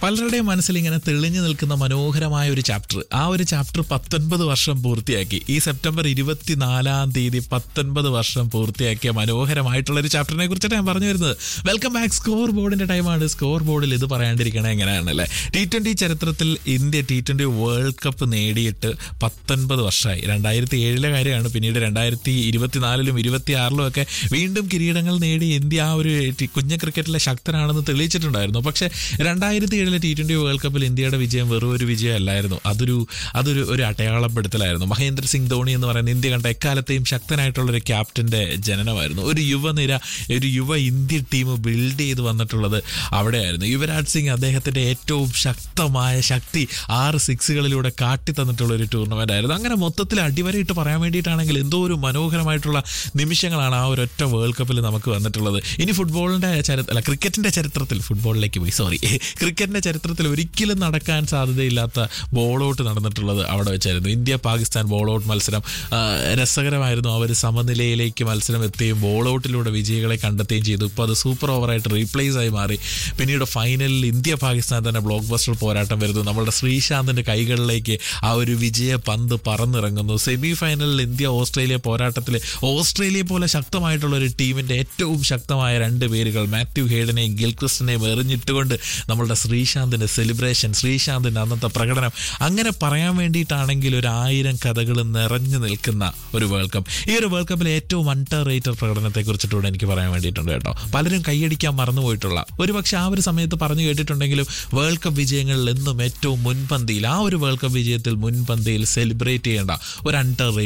പലരുടെയും മനസ്സിൽ ഇങ്ങനെ തെളിഞ്ഞു നിൽക്കുന്ന മനോഹരമായ ഒരു ചാപ്റ്റർ ആ ഒരു ചാപ്റ്റർ പത്തൊൻപത് വർഷം പൂർത്തിയാക്കി ഈ സെപ്റ്റംബർ ഇരുപത്തിനാലാം തീയതി പത്തൊൻപത് വർഷം പൂർത്തിയാക്കിയ മനോഹരമായിട്ടുള്ള ഒരു ചാപ്റ്ററിനെ കുറിച്ചിട്ട് ഞാൻ പറഞ്ഞു വരുന്നത് വെൽക്കം ബാക്ക് സ്കോർ ബോർഡിന്റെ ടൈമാണ് സ്കോർ ബോർഡിൽ ഇത് പറയാണ്ടിരിക്കണേ എങ്ങനെയാണല്ലേ ടി ട്വന്റി ചരിത്രത്തിൽ India T twenty world cup നേടിയിട്ട് പത്തൊൻപത് വർഷമായി രണ്ടായിരത്തി ഏഴിലെ കാര്യമാണ് പിന്നീട് രണ്ടായിരത്തി ഇരുപത്തിനാലിലും ഇരുപത്തിയാറിലും ഒക്കെ വീണ്ടും കിരീടങ്ങൾ നേടി ഇന്ത്യ ആ ഒരു ടി- കുഞ്ഞ ക്രിക്കറ്റിലെ ശക്തനാണെന്ന് തെളിയിച്ചിട്ടുണ്ടായിരുന്നു പക്ഷേ രണ്ടായിരത്തി ഏഴിലെ ടി ട്വന്റി വേൾഡ് കപ്പിൽ ഇന്ത്യയുടെ വിജയം വെറും ഒരു വിജയമല്ലായിരുന്നു അതൊരു അതൊരു ഒരു അടയാളപ്പെടുത്തലായിരുന്നു മഹേന്ദ്ര സിംഗ് ധോണി എന്ന് പറയുന്ന ഇന്ത്യ കണ്ട എക്കാലത്തെയും ശക്തനായിട്ടുള്ള ഒരു ക്യാപ്റ്റന്റെ ജനനമായിരുന്നു ഒരു യുവനിര ഒരു യുവ ഇന്ത്യൻ ടീം ബിൽഡ് ചെയ്ത് വന്നിട്ടുള്ളത് അവിടെയായിരുന്നു യുവരാജ് സിംഗ് അദ്ദേഹത്തിന്റെ ഏറ്റവും ശക്തമായ ശക്തി ആറ് സിക്സുകളിലൂടെ കാട്ടി തന്നിട്ടുള്ള ഒരു ടൂർണമെന്റ് ആയിരുന്നു അങ്ങനെ മൊത്തത്തിൽ അടിവരയിട്ട് പറയാൻ വേണ്ടിയിട്ടാണെങ്കിൽ എന്തോ ഒരു മനോഹരമായിട്ടുള്ള നിമിഷങ്ങളാണ് ആ ഒരൊറ്റ വേൾഡ് കപ്പിൽ നമുക്ക് വന്നിട്ടുള്ളത് ഇനി ഫുട്ബോളിന്റെ ചരിത്ര അല്ല ക്രിക്കറ്റിന്റെ ചരിത്രത്തിൽ ഫുട്ബോളിലേക്ക് പോയി സോറി ക്രിക്കറ്റിന്റെ ചരിത്രത്തിൽ ഒരിക്കലും നടക്കാൻ സാധ്യതയില്ലാത്ത ബോൾ ഔട്ട് നടന്നിട്ടുള്ളത് അവിടെ വെച്ചായിരുന്നു ഇന്ത്യ പാകിസ്ഥാൻ ബോൾ ഔട്ട് മത്സരം ആ, രസകരമായിരുന്നു അവർ സമനിലയിലേക്ക് മത്സരം എത്തുകയും ബോൾ ഔട്ടിലൂടെ വിജയികളെ കണ്ടെത്തുകയും ചെയ്തു ഇപ്പോൾ അത് സൂപ്പർ ഓവറായിട്ട് റീപ്ലേസ് ആയി മാറി പിന്നീട് ഫൈനലിൽ ഇന്ത്യ പാകിസ്ഥാൻ തന്നെ ബ്ലോക്ക് ബസ്റ്റർ പോരാട്ടം വരുന്നു നമ്മളുടെ ശ്രീശാന്തിന്റെ കൈകളിലേക്ക് ആ ഒരു വിജയ പന്ത് പറന്നിറങ്ങുന്നു സെമി ഫൈനലിൽ ഇന്ത്യ ഓസ്ട്രേലിയ പോരാട്ടത്തിൽ ഓസ്ട്രേലിയ പോലെ ശക്തമായിട്ടുള്ള ഒരു ടീമിന്റെ ഏറ്റവും ശക്തമായ രണ്ട് പേരുകൾ മാത്യു ഹേഡനെയും ഗിൽക്രിസ്റ്റിനെയും എറിഞ്ഞിട്ടുകൊണ്ട് നമ്മളുടെ ശ്രീശാന്തിന്റെ സെലിബ്രേഷൻ ശ്രീശാന്തിന്റെ അന്നത്തെ പ്രകടനം അങ്ങനെ പറയാൻ വേണ്ടിയിട്ടാണെങ്കിൽ ഒരു ആയിരം കഥകൾ നിറഞ്ഞു നിൽക്കുന്ന ഒരു വേൾഡ് കപ്പ് ഈ ഒരു വേൾഡ് കപ്പിലെ ഏറ്റവും അണ്ടർ റേറ്റഡ് പ്രകടനത്തെ കുറിച്ചിട്ടൂടെ എനിക്ക് പറയാൻ വേണ്ടിയിട്ടുണ്ട് കേട്ടോ പലരും കൈയടിക്കാൻ മറന്നുപോയിട്ടുള്ള ഒരുപക്ഷെ ആ ഒരു സമയത്ത് പറഞ്ഞു കേട്ടിട്ടുണ്ടെങ്കിലും വേൾഡ് കപ്പ് വിജയങ്ങളിൽ എന്നും ഏറ്റവും മുൻപന്തിയിൽ ആ ഒരു വേൾഡ് കപ്പ് വിജയത്തിൽ മുൻപന്തിയിൽ സെലിബ്രേറ്റ് ചെയ്യേണ്ട ഒരു അണ്ടർ